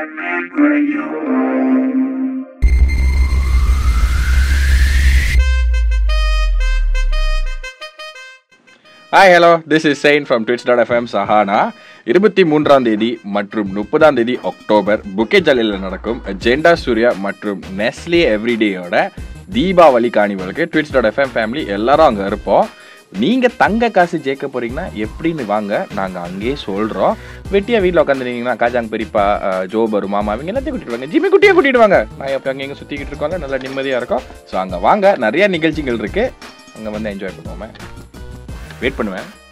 bring you home. Hi hello this is chain from Twits dot FM Sahana இருபத்தி மூன்றாம் தேதி மற்றும் முப்பதாம் தேதி அக்டோபர் புக்கே ஜாலியில் நடக்கும் ஜெண்டா சூர்யா மற்றும் நெஸ்லே எவ்ரிடேயோட தீபாவளி காணிவலுக்கு ட்விட்ஸ் டாட் எஃப்எம் ஃபேமிலி எல்லாரும் அங்கே இருப்போம் நீங்கள் தங்க காசு ஜெயிக்க போறீங்கன்னா எப்படின்னு வாங்க நாங்கள் அங்கேயே சொல்கிறோம் வெட்டியாக வீட்டில் உட்காந்துருந்தீங்கன்னா காஜாங் பெரியப்பா அஹ், ஜோபரு மாமா இவங்க எல்லாத்தையும் கூட்டிட்டு வாங்க ஜிம்மி குட்டியை கூட்டிட்டு வாங்க நான் எப்போ அங்கே எங்கே சுற்றிக்கிட்டு இருக்கோம்ல நல்லா நிம்மதியாக இருக்கும் ஸோ அங்கே வாங்க நிறைய நிகழ்ச்சிகள் இருக்குது அங்கே வந்து என்ஜாய் பண்ணுவோமே வெயிட் பண்ணுவேன்